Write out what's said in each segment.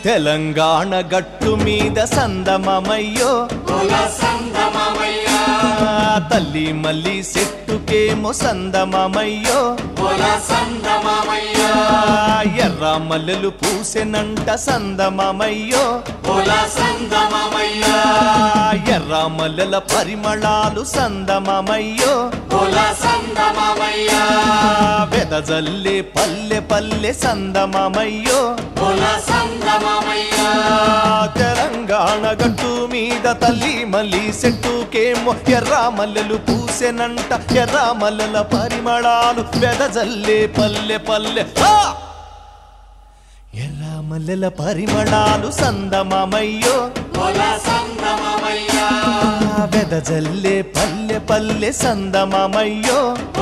తెలంగాణ గట్టు మీద సందమమయ్యో తల్లి మల్లి చెట్టుకేమో సందమమయ్యో ఎర్ర మల్లెలు పూసెనంట సందమమయ్యో ఎర్ర మల్లెల పరిమళాలు సందమమయ్యో వెదజల్లే పల్లె పల్లె సందమమయ్యో తెలంగాణ గట్టు మీద తల్లి మల్లి చెట్టుకేమో ఎర్ర మల్లెలు పూసెనంట ఎర్ర మల్లెల పరిమళాలు వెదజల్లే పల్లె పల్లె ఆ! ఎర్ర మల్లెల పరిమళాలు సందమమయ్యో వెదజల్లే పల్లె పల్లె సందమమయ్యో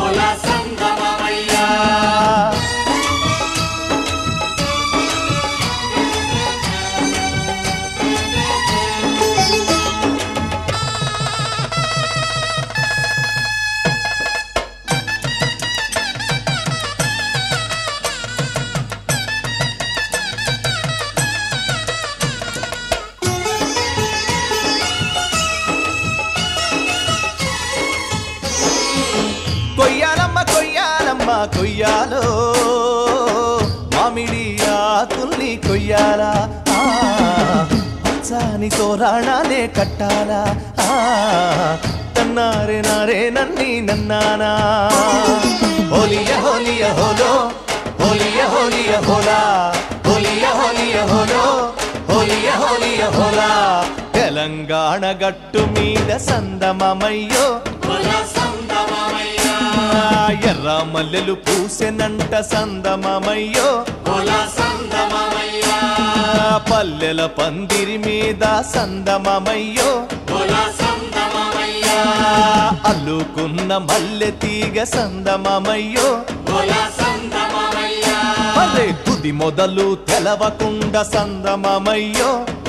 కొయ్యాలమ్మ కొయ్యాలమ్మ కొయ్యాలో మామిడి ఆకుల్ని కొయ్యాలా ఆ, పచ్చాని తోరాణాలే కట్టాలా ఆ, తన్నారే నారే నన్ని నన్నానా హోలియ హోలియ హోలో హోలియ హోలియ హోలా హోలియ హోలియ హోలో హోలియ హోలియ హోలా తెలంగాణ గట్టు మీద సందమమయ్యో ఎర్ర మల్లెలు పూసెనంట సందమమయ్యో పల్లెల పందిరి మీద సందమమయ్యో అల్లుకున్న మల్లె తీగ సందమమయ్యో అరే తుది మొదలు తెలవకుండ సందమమయ్యో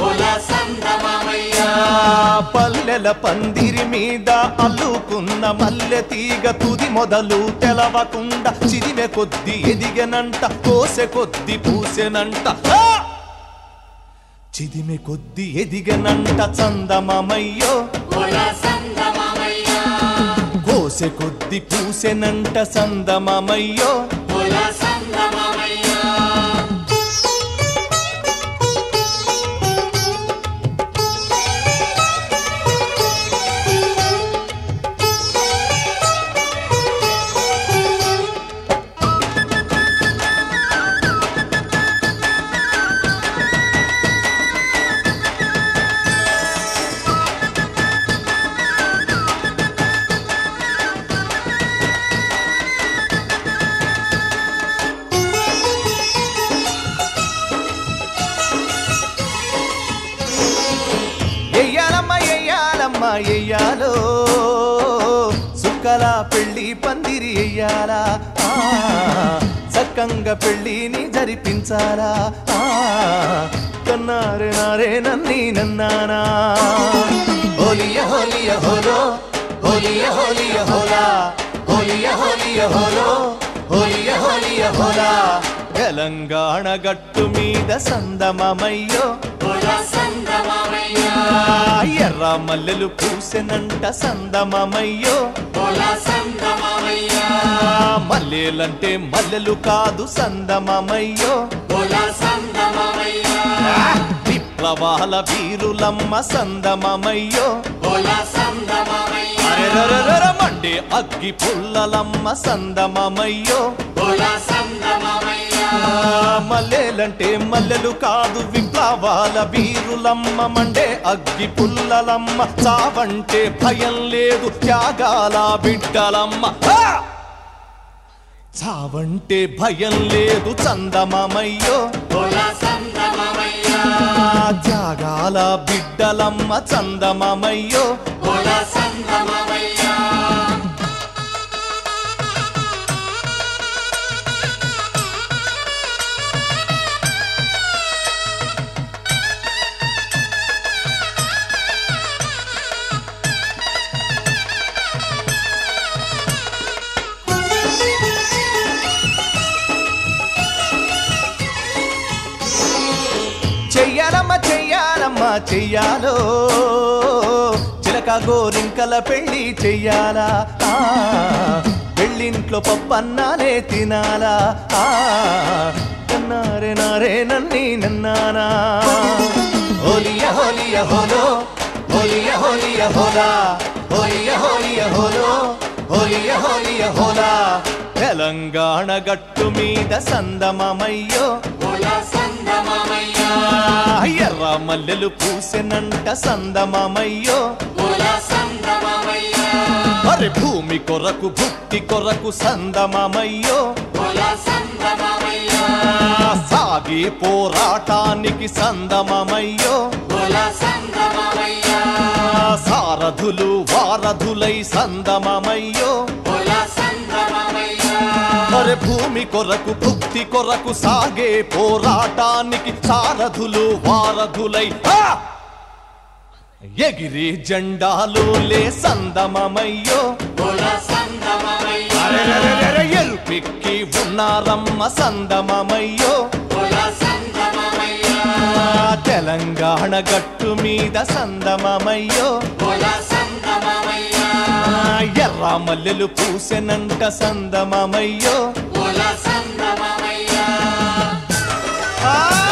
పల్లెల పందిరి మీద అల్లుకున్న మల్లె తీగ తుది మొదలు తెలవకుండా చిరిమె కొద్ది ఎదిగనంట కోసె కొద్ది పూసెనంట ఆ! చిదిమె కొద్ది ఎదిగనంట చందమమయ్యో కోసె కొద్ది పూసెనంట సందమమయ్యో ఎయ్యాలమ్మ ఎయ్యాలమ్మ ఎయ్యాలో సుక్కల పెళ్ళి పందిరి ఎయ్యాలా ఆ, సక్కంగా పెళ్ళిని జరిపించాలా ఆ, కన్నారే నారే నన్ని నన్నానా హోలియ హోలియ హోలో హోలియ హోలియ హోలా హోలియ హోలియ హోలో హోలియ హోలియ హోలా తెలంగాణ గట్టు మీద సందమమయ్యో ఎర్ర మల్లెలు పూసెనంట సందమమయ్యో మల్లెలంటే మల్లెలు కాదు సందమమయ్యో విప్లవాల వీరులమ్మ సందమమయ్యో అరెరరెరర మండే అగ్గి పుల్లలమ్మ సందమమయ్యో మల్లెలంటే మల్లెలు కాదు విప్లవాల వీరులమ్మ మండే అగ్గి పుల్లలమ్మ చావంటే భయం లేదు త్యాగాల బిడ్డలమ్మ ఆ! చావంటే భయం లేదు చందమమయ్యో త్యాగాల బిడ్డలమ్మ చందమమయ్యో చెయ్యాలో చిలక గోరింకల పెళ్లి చెయ్యాలా ఆ, పెళ్ళింట్లో పప్పన్నానే తినాలా ఆ, నన్నారే నారే నన్ని నన్నానా హోలియ హోలియ హోలో హోలియ హోలియ హోలా హోలియ హోలియ హోలో హోలియ హోలియ హోలా తెలంగాణ గట్టు మీద సందమమయ్యో ఎర్ర మల్లెలు పూసెనంట సందమమయ్యో అరే భూమి కొరకు భుక్తి కొరకు సందమమయ్యో సాగి పోరాటానికి సందమమయ్యో సారథులు వారధులై సందమమయ్యో అరే భూమి కొరకు భుక్తి కొరకు సాగే పోరాటానికి సారథులు వారధులై ఆ! ఎగిరి జెండాలు లే సందమమయ్యో అరెరెరెరెరె ఎరుపెక్కి ఉన్నారమ్మ సందమమయ్యో ఆ తెలంగాణ గట్టు మీద సందమమయ్యో ఆ ఎర్ర మల్లెలు పూసెనంట సందమమయ్యో ఆ